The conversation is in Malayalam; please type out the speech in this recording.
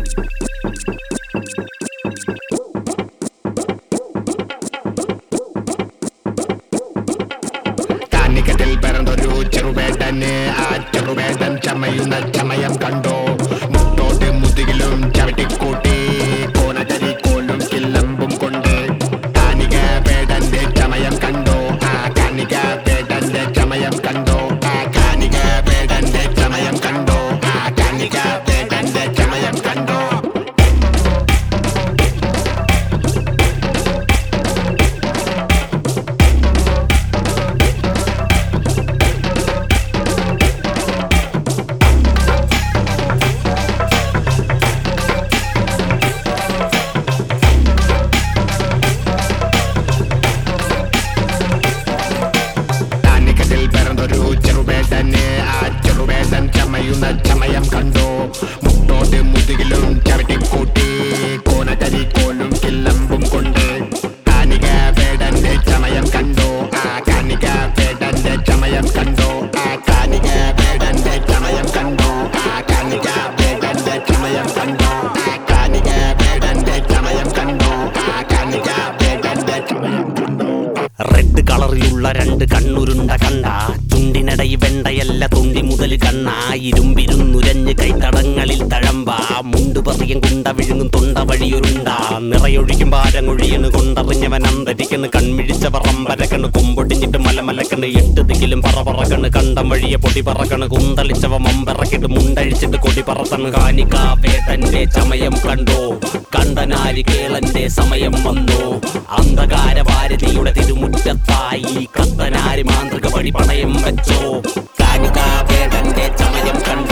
കാനിക്കറ്റിൽ പിറന്നൊരു ചെറുവേട്ടന് ആ ചെറുവേട്ടൻ ചമയുന്ന ചമയം കണ്ടോ മുട്ടോട്ട് മുതുകിലും ചവിട്ടിക്കൂട്ടി കോനകരി കോലും കില്ലമ്പും കൊണ്ട് കാനിക വേടന്റെ ചമയം കണ്ടോ ആ കാനിക വേടന്റെ ചമയം കണ്ടോ ആ കാനിക വേടന്റെ ചമയം കണ്ടോ ആ കാനിക വേടന്റെ ചമയം കണ്ടോ കാനിക്കറ്റിൽ പിറന്നൊരു ചെറുവേട്ടന് ആ ചെറുവേട്ടൻ ചമയുന്ന ചമയം കണ്ടോ മുട്ടോട്ട് മുതുകിലും ചവിട്ടിക്കൂട്ടി കോനകരി കോലും കില്ലമ്പും കൊണ്ട് കാനിക വേടന്റെ ചമയം കണ്ടോ ആ കാനിക വേടന്റെ ചമയം കണ്ടോ ആ കാനിക വേടന്റെ ചമയം കണ്ടോ ആ കാനിക വേടന്റെ ചമയം കണ്ടോ ആ കാനിക വേടന്റെ ചമയം കണ്ടോ ആ കാനിക വേടന്റെ ചമയം കണ്ടോ റെഡ് കളറിലുള്ള രണ്ട് കണ്ണുരുണ്ട കണ്ട ചുണ്ടിനടയി വെണ്ടയല്ല തുണ്ടി മുതൽ കണ്ണ ഇരുമ്പിരുന്നുരഞ്ഞ് കൈത്തടങ്ങളിൽ തഴമ്പ മുണ്ടുപറിയും കുണ്ട വിഴുങ്ങും തൊണ്ട വഴിയൊരുണ്ട നിറയൊഴിക്കും ഭാരങ്ങൊഴിയണ് കൊണ്ടറിഞ്ഞവൻ അന്തരിക്കണ് കൺമിഴിച്ച പറമ്പരക്കണ് കൊമ്പൊടിഞ്ഞിട്ട് മലമലക്കണ് എട്ട് ദിക്കിലും പറ പറക്കണ് കണ്ടം വഴിയെ പൊടി പറക്കണ് കുന്തളിച്ചവ മമ്പറക്കിട്ട് മുണ്ടഴിച്ചിട്ട് കൊടി പറത്തണ് കാനിക വേട്ടന്റെ ചമയം കണ്ടോ കണ്ടനാരി കേളന്റെ സമയം വന്നു അന്ധകാര ഭാരതിയുടെ തിരുമുറ്റത്തായി കത്തനാരി മാന്ത്രിക വഴി പണയം വെച്ചോ കാനിക വേടന്റെ ചമയം കണ്ടോ